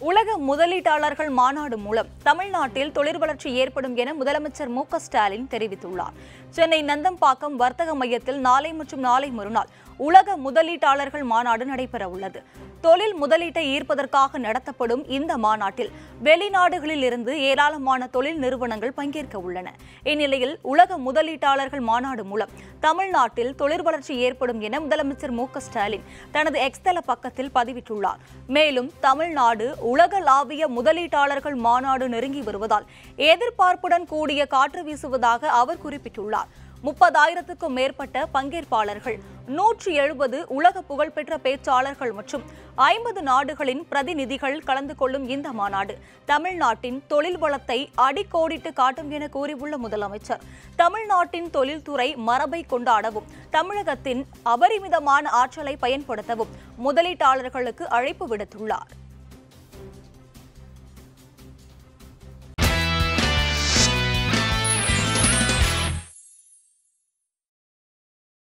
உலக முதலீட்டாளர்கள் மாநாடு மூலம் தமிழ்நாட்டில் தொழில் வளர்ச்சி ஏற்படும் என முதலமைச்சர் மு க ஸ்டாலின் தெரிவித்துள்ளார் சென்னை நந்தம்பாக்கம் வர்த்தக மையத்தில் நாளை மற்றும் நாளை மறுநாள் உலக முதலீட்டாளர்கள் மாநாடு நடைபெற உள்ளது தொழில் முதலீட்டை ஈர்ப்பதற்காக நடத்தப்படும் இந்த மாநாட்டில் வெளிநாடுகளில் இருந்து ஏராளமான தொழில் நிறுவனங்கள் பங்கேற்க உள்ளன இந்நிலையில் உலக முதலீட்டாளர்கள் மாநாடு மூலம் தமிழ்நாட்டில் தொழில் வளர்ச்சி ஏற்படும் என முதலமைச்சர் மு க ஸ்டாலின் தனது எக்ஸ்தல பக்கத்தில் பதிவிட்டுள்ளார் மேலும் தமிழ்நாடு உலகளாவிய முதலீட்டாளர்கள் மாநாடு நெருங்கி வருவதால் எதிர்பார்ப்புடன் கூடிய காற்று வீசுவதாக அவர் குறிப்பிட்டுள்ளார் முப்பதாயிரத்துக்கும் மேற்பட்ட பங்கேற்பாளர்கள் நூற்றி எழுபது உலக புகழ்பெற்ற பேச்சாளர்கள் மற்றும் ஐம்பது நாடுகளின் பிரதிநிதிகள் கலந்து கொள்ளும் இந்த மாநாடு தமிழ்நாட்டின் தொழில் வளத்தை அடிக்கோடிட்டு காட்டும் என கூறியுள்ள முதலமைச்சர் தமிழ்நாட்டின் தொழில்துறை மரபை கொண்டாடவும் தமிழகத்தின் அபரிமிதமான ஆற்றலை பயன்படுத்தவும் முதலீட்டாளர்களுக்கு அழைப்பு விடுத்துள்ளார்